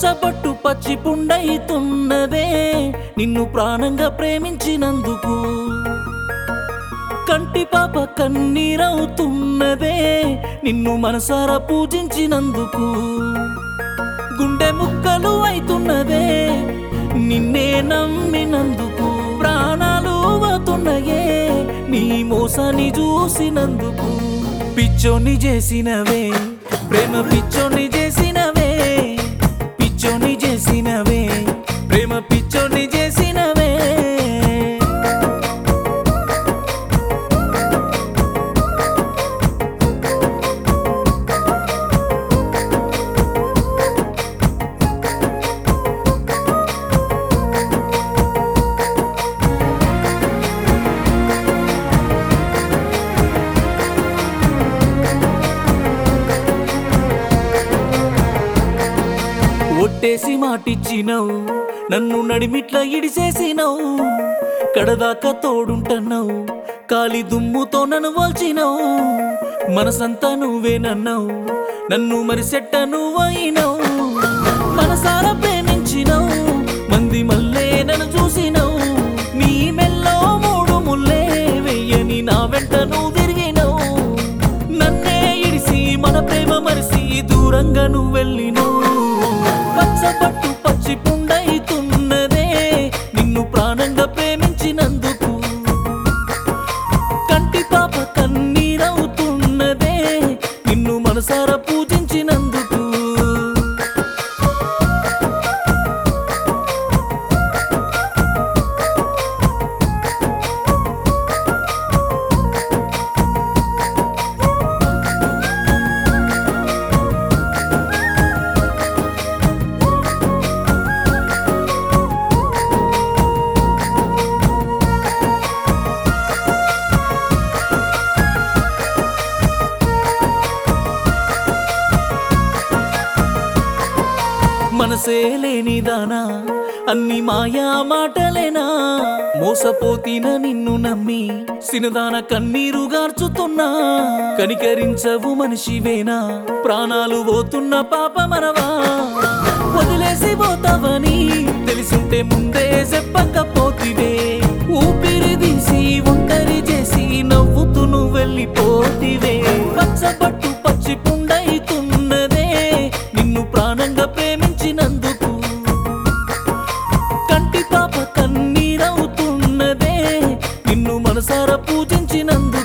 పచ్చబట్టు పచ్చి పుండైతున్నదే నిన్ను ప్రాణంగా ప్రేమించినందుకు కంటి పాప కన్నీరవుతున్నదే నిన్ను మనసారా పూజించినందుకు గుండె ముక్కలు అయితున్నదే నిన్నే నమ్మినందుకు ప్రాణాలు అవుతున్నాయే నీ మోసాన్ని చూసినందుకు పిచ్చోని చేసినవే ప్రేమ పిచ్చోని చేసినవే పిచ్చోని చేసినవే ప్రేమ పిచ్చోని చేసినవే ఒట్టేసి మాటిచ్చినవు నన్ను నడిమిట్ల ఇడిసేసినవు కడదాకా తోడుంటన్నావు కాలి దుమ్ముతో నన్ను వాల్చినవు మనసంతా నువ్వేనన్నావు నన్ను మరి సెట్ట నువ్వైనవు మనసారా ప్రేమించినవు మంది మల్లే నన్ను చూసినవు నీ మెల్లో మూడు ముల్లే వెయ్యని నా వెంట నువ్వు తిరిగినవు నన్నే ఇడిసి మన ప్రేమ మరిసి దూరంగా నువ్వు వెళ్ళినవు పచ్చబట్టు పచ్చి పుండైతున్నదే నిన్ను ప్రాణంగా ప్రేమించినందుకు కంటి పాప కన్నీరవుతున్నదే నిన్ను మనసారా పూజించినందుకు మనసే లేనిదానా అన్ని మాయా మాటలేనా మోసపోతిన నిన్ను నమ్మి సినదాన కన్నీరు గార్చుతున్నా కనికరించవు మనిషివేనా ప్రాణాలు పోతున్న పాప మనవా వదిలేసి పోతావని తెలిసుంటే ముందే చెప్పకపోతివే ఊపిరి తీసి ఒంటరి చేసి నవ్వుతూ నువ్వు వెళ్ళిపోతివే పచ్చబట్టు పచ్చి పుండైతున్నదే నిన్ను ప్రాణంగా ప్రేమించినందుకు కంటి పాప కన్నీరవుతున్నదే నిన్ను మనసారా పూజించినందుకు